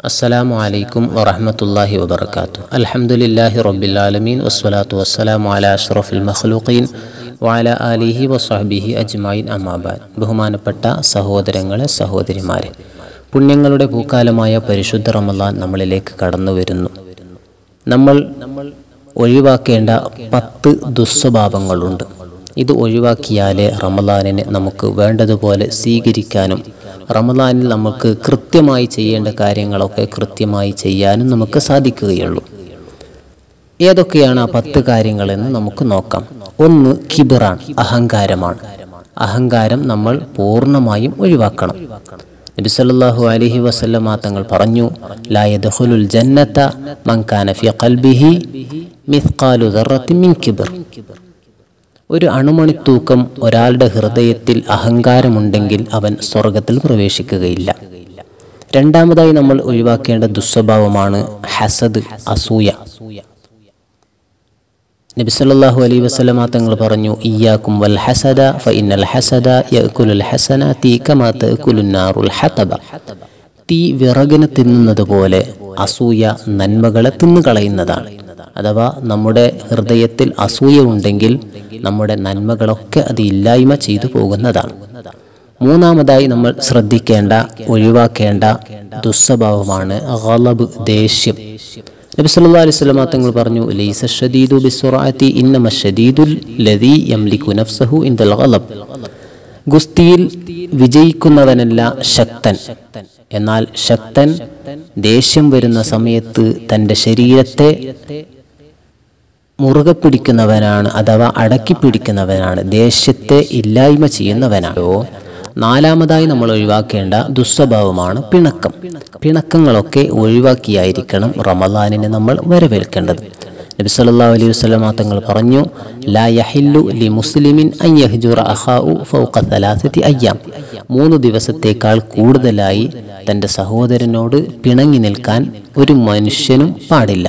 അസ്സലാമു അലൈക്കും വറഹ്മത്തുള്ളാഹി വബർക്കാത്തു അൽഹംദുലില്ലാഹി റബ്ബിൽ ആലമീൻ വസ്സലാത്തു വസ്സലാമു അലാ അഷ്റഫിൽ മഖ്ലൂഖീൻ വഅല ആലിഹി വസ്വഹ്ബിഹി അജ്മഈൻ അമ്മാബാദ് ബഹുമാനപ്പെട്ട സഹോദരങ്ങളെ സഹോദരിമാരെ പുണ്യങ്ങളുടെ പൂക്കാലമായ പരിശുദ്ധ റമദാൻ നമ്മളിലേക്ക് കടന്നു വരുന്നു നമ്മൾ ഒഴിവാക്കേണ്ട പത്ത് ദുസ്വഭാവങ്ങളുണ്ട് ഇത് ഒഴിവാക്കിയാലേ റമദാനിനെ നമുക്ക് വേണ്ടതുപോലെ സ്വീകരിക്കാനും റമദാനിൽ നമുക്ക് കൃത്യമായി ചെയ്യേണ്ട കാര്യങ്ങളൊക്കെ കൃത്യമായി ചെയ്യാനും നമുക്ക് സാധിക്കുകയുള്ളൂ ഏതൊക്കെയാണ് ആ പത്ത് കാര്യങ്ങളെന്ന് നമുക്ക് നോക്കാം ഒന്ന് കിബിറാണ് അഹങ്കാരമാണ് അഹങ്കാരം നമ്മൾ പൂർണ്ണമായും ഒഴിവാക്കണം നബി സല്ലല്ലാഹു അലൈഹി വസല്ലമ തങ്ങൾ പറഞ്ഞു ലാ യദ്ഖുലുൽ ജന്നത മൻ കാന ഫീ ഖൽബിഹി മിസ്ഖാലു ദർറത്തിൻ മിൻ കിബ്ർ ഒരു അണുമണി തൂക്കം ഒരാളുടെ ഹൃദയത്തിൽ അഹങ്കാരമുണ്ടെങ്കിൽ അവൻ സ്വർഗത്തിൽ പ്രവേശിക്കുകയില്ല രണ്ടാമതായി നമ്മൾ ഒഴിവാക്കേണ്ട ദുസ്വഭാവമാണ് ഹസദ് അസൂയ നബി സല്ലല്ലാഹു അലൈഹി വസല്ലമ തങ്ങൾ പറഞ്ഞു ഇയ്യാക്കും വൽ ഹസദ ഫഇന്നൽ ഹസദ യഅകുലുൽ ഹസനാതി കമാ തഅകുലുൻ നാറുൽ ഹതബ തീ വിറകിനെ തിന്നുന്നത് പോലെ അസൂയ നന്മകളെ തിന്നുകളയുന്നതാണ് അഥവാ നമ്മുടെ ഹൃദയത്തിൽ അസൂയ ഉണ്ടെങ്കിൽ നമ്മുടെ നന്മകളൊക്കെ അത് ഇല്ലായ്മ ചെയ്തു പോകുന്നതാണ് മൂന്നാമതായി നമ്മൾ ശ്രദ്ധിക്കേണ്ട ഒഴിവാക്കേണ്ട ദുസ്വഭാവമാണ് ഗളബ് ദേഷ്യം നബി സല്ലല്ലാഹു അലൈഹി വസല്ലം തങ്ങൾ പറഞ്ഞു ലൈസ ഷദീദു ബിസ്സുറാഅത്തി ഇന്നമ ഷദീദുൽ ലദീ യംലികു നഫ്സഹു ഇൻദൽ ഗളബ് ഗുസ്തിയിൽ വിജയിക്കുന്നവനല്ല ശക്തൻ എന്നാൽ ശക്തൻ ദേഷ്യം വരുന്ന സമയത്ത് തൻ്റെ ശരീരത്തെ മുറുകെ പിടിക്കുന്നവനാണ് അഥവാ അടക്കി പിടിക്കുന്നവനാണ് ദേഷ്യത്തെ ഇല്ലായ്മ ചെയ്യുന്നവനാണോ നാലാമതായി നമ്മൾ ഒഴിവാക്കേണ്ട ദുസ്വഭാവമാണ് പിണക്കം പിണക്കങ്ങളൊക്കെ ഒഴിവാക്കിയായിരിക്കണം റമദാനിനെ നമ്മൾ വരവേൽക്കേണ്ടത് നബി സല്ലല്ലാഹു അലൈഹി വസല്ലമ തങ്ങൾ പറഞ്ഞു ലാ യഹില്ലു ലി മുസ്ലിമിൻ അൻ യഹ്ജുറ അഖാഉ ഫൗഖ സലാസതി അയ്യാം മൂന്ന് ദിവസത്തേക്കാൾ കൂടുതലായി തൻ്റെ സഹോദരനോട് പിണങ്ങി നിൽക്കാൻ ഒരു മനുഷ്യനും പാടില്ല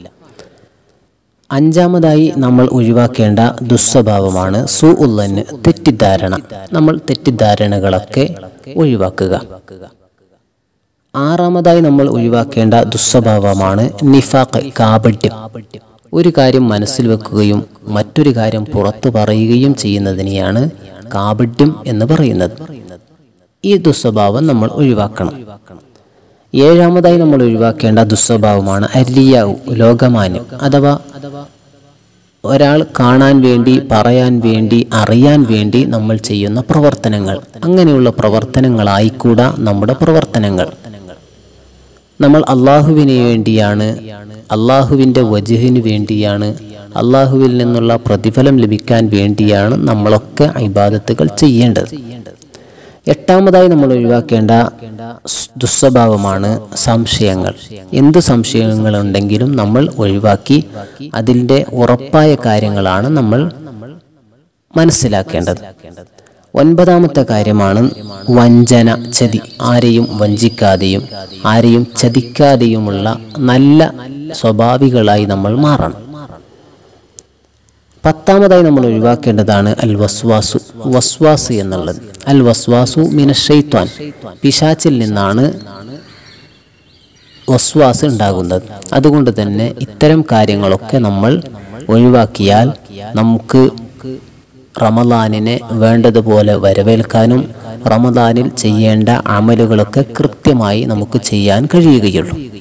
അഞ്ചാമതായി നമ്മൾ ഒഴിവാക്കേണ്ട ദുസ്വഭാവമാണ് സു ഉള്ളന് തെറ്റിദ്ധാരണ നമ്മൾ തെറ്റിദ്ധാരണകളൊക്കെ ഒഴിവാക്കുക ആറാമതായി നമ്മൾ ഒഴിവാക്കേണ്ട ദുസ്വഭാവമാണ് നിഫാഖ് കാപട്യം ഒരു കാര്യം മനസ്സിൽ വെക്കുകയും മറ്റൊരു കാര്യം പുറത്തു പറയുകയും ചെയ്യുന്നതിനെയാണ് കാപട്യം എന്ന് പറയുന്നത് ഈ ദുസ്വഭാവം നമ്മൾ ഒഴിവാക്കണം ഏഴാമതായി നമ്മൾ ഒഴിവാക്കേണ്ട ദുസ്വഭാവമാണ് അരിയാവു ലോകമാന്യം അഥവാ ഒരാൾ കാണാൻ വേണ്ടി പറയാൻ വേണ്ടി അറിയാൻ വേണ്ടി നമ്മൾ ചെയ്യുന്ന പ്രവർത്തനങ്ങൾ അങ്ങനെയുള്ള പ്രവർത്തനങ്ങളായിക്കൂടാ നമ്മുടെ പ്രവർത്തനങ്ങൾ നമ്മൾ അള്ളാഹുവിന് വേണ്ടിയാണ് അള്ളാഹുവിൻ്റെ വജുഹിന് വേണ്ടിയാണ് അള്ളാഹുവിൽ നിന്നുള്ള പ്രതിഫലം ലഭിക്കാൻ വേണ്ടിയാണ് നമ്മളൊക്കെ ഇബാദത്തുകൾ ചെയ്യേണ്ടത് എട്ടാമതായി നമ്മൾ ഒഴിവാക്കേണ്ട ദുസ്വഭാവമാണ് സംശയങ്ങൾ എന്ത് സംശയങ്ങളുണ്ടെങ്കിലും നമ്മൾ ഒഴിവാക്കി അതിൻ്റെ ഉറപ്പായ കാര്യങ്ങളാണ് നമ്മൾ മനസ്സിലാക്കേണ്ടത് ഒൻപതാമത്തെ കാര്യമാണ് വഞ്ചന ചതി ആരെയും വഞ്ചിക്കാതെയും ആരെയും ചതിക്കാതെയുമുള്ള നല്ല സ്വഭാവികളായി നമ്മൾ മാറണം പത്താമതായി നമ്മൾ ഒഴിവാക്കേണ്ടതാണ് അൽ വസ്വാസു വസ്വാസ് എന്നുള്ളത് അൽ വസ്വാസു മിനഷൈത്വാൻ പിശാച്ചിൽ നിന്നാണ് വസ്വാസ് ഉണ്ടാകുന്നത് അതുകൊണ്ട് തന്നെ ഇത്തരം കാര്യങ്ങളൊക്കെ നമ്മൾ ഒഴിവാക്കിയാൽ നമുക്ക് റമദാനിനെ വേണ്ടതുപോലെ വരവേൽക്കാനും റമദാനിൽ ചെയ്യേണ്ട അമലുകളൊക്കെ കൃത്യമായി നമുക്ക് ചെയ്യാൻ കഴിയുകയുള്ളൂ